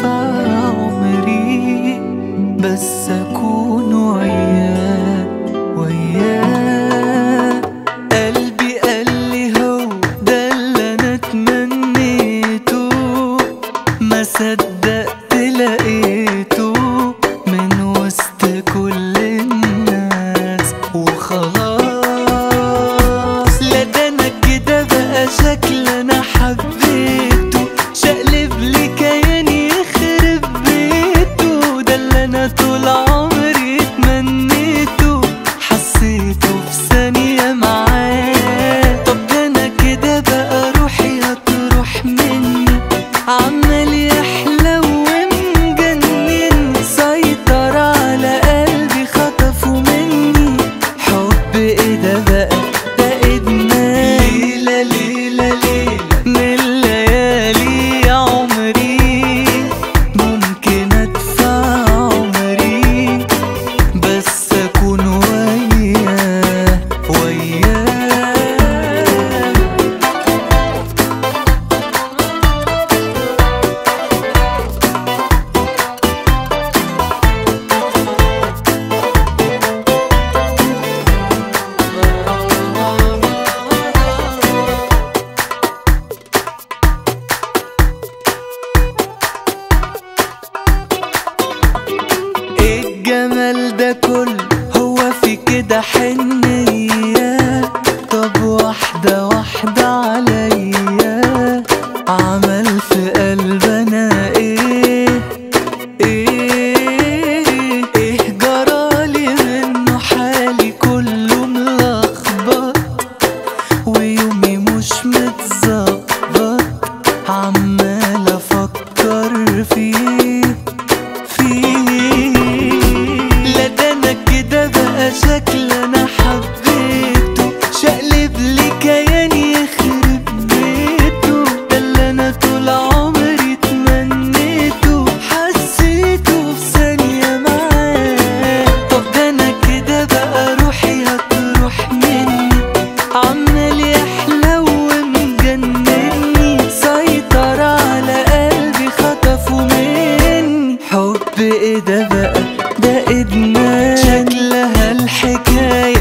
ادفع عمري بس اكون وياه وياه قلبي قال لي هو ده اللي انا تمنيته ما صدقت لقيته من وسط كل الناس وخلاص لا ده انا كده بقى شكل انا حبيته شقلب لي كياني يخرب بيته ده اللي انا طول عمري اتمنيته حسيته في ثانية معاه طب ده انا كده بقى روحي هتروح مني عمال يحلى ومجنن سيطر على قلبي خطفه مني حب ايه ده بقى ده ادمان ليلة ليلة ليلة من الليالي يا عمري ممكن ادفع عمري بس اكون وياه وياه ايه الجمال ده كله هو في كده حنية طب واحدة واحدة عليا عمل في قلبنا ايه ايه ايه جرالي منه حالي كله ملخبط ويومي مش متظبط عمال افكر فيه فيه لا ده انا كده بقى شكل انا حبيته شقلب لي كياني يخرب بيته ده اللي انا طول عمري اتمنيته حسيته في ثانية معاه طب ده انا كده بقى روحي هتروح مني عمال يحلى ومجنني سيطر على قلبي خطفه مني حب ايه ده بقى ده ادمان شكلها الحكاية